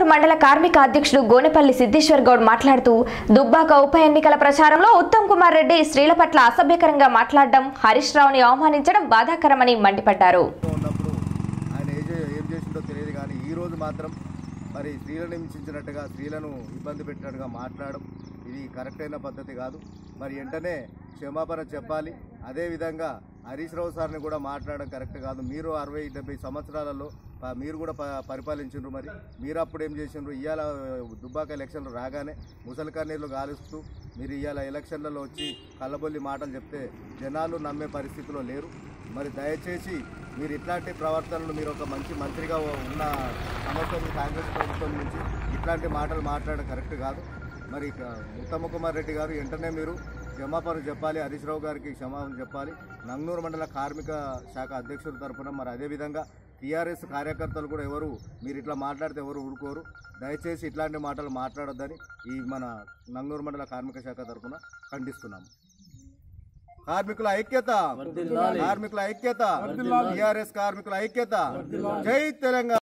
మండల కార్మిక అధ్యక్షుడు గోనెపల్లి సిద్ధేశ్వర్ గౌడ్ మాట్లాడుతూ దుబ్బాక ఉప ఎన్నికల ప్రచారంలో ఉత్తమ్ కుమార్ రెడ్డి స్త్రీల పట్ల అసభ్యకరంగా మాట్లాడడం హరీష్ రావుని అవమానించడం బాధాకరమని మండిపడ్డారు ఉన్నప్పుడు ఆయన ఏం చే- ఏం చేసిందో తెలియదు కానీ ఈ రోజు మాత్రం మరి స్త్రీలను హింసించినట్టుగా స్త్రీలను ఇబ్బంది పెట్టినట్టుగా మాట్లాడడం ఇది కరెక్ట్ అయిన పద్ధతి కాదు మరి వెంటనే క్షమాపణ చెప్పాలి అదేవిధంగా హరీష్ రావు సార్ని కూడా మాట్లాడడం కరెక్ట్ కాదు మీరు అరవై డెబ్బై సంవత్సరాలలో ప- మీరు కూడా ప- పరిపాలించిండ్రు మరి మీరు అప్పుడు ఏం చేసిండ్రు ఇవాళ దుబ్బాక ఎలక్షన్లు రాగానే ముసలి కన్నీళ్ళు గాలుస్తూ మీరు ఇవాళ ఎలక్షన్లలో వచ్చి కళ్ళబొల్లి మాటలు చెప్తే జనాలు నమ్మే పరిస్థితిలో లేరు మరి దయచేసి మీరు ఇట్లాంటి ప్రవర్తనలు మీరు ఒక మంచి మంత్రిగా ఉన్న సంవత్సరం కాంగ్రెస్ ప్రభుత్వం నుంచి ఇట్లాంటి మాటలు మాట్లాడడం కరెక్ట్ కాదు మరి ఇక ఉత్తమ కుమార్ రెడ్డి గారు వెంటనే మీరు క్షమాపణ చెప్పాలి హరీష్ రావు గారికి క్షమాపణ చెప్పాలి నంగనూరు మండల కార్మిక శాఖ అధ్యక్షుల తరఫున మరి అదేవిధంగా టీఆర్ఎస్ కార్యకర్తలు కూడా ఎవరు మీరు ఇట్లా మాట్లాడితే ఎవరు ఊరుకోరు దయచేసి ఇట్లాంటి మాటలు మాట్లాడొద్దని ఈ మన నంగనూరు మండల కార్మిక శాఖ తరఫున ఖండిస్తున్నాము కార్మికుల ఐక్యత కార్మికుల ఐక్యత టిఆర్ఎస్ కార్మికుల ఐక్యత జై తెలంగాణ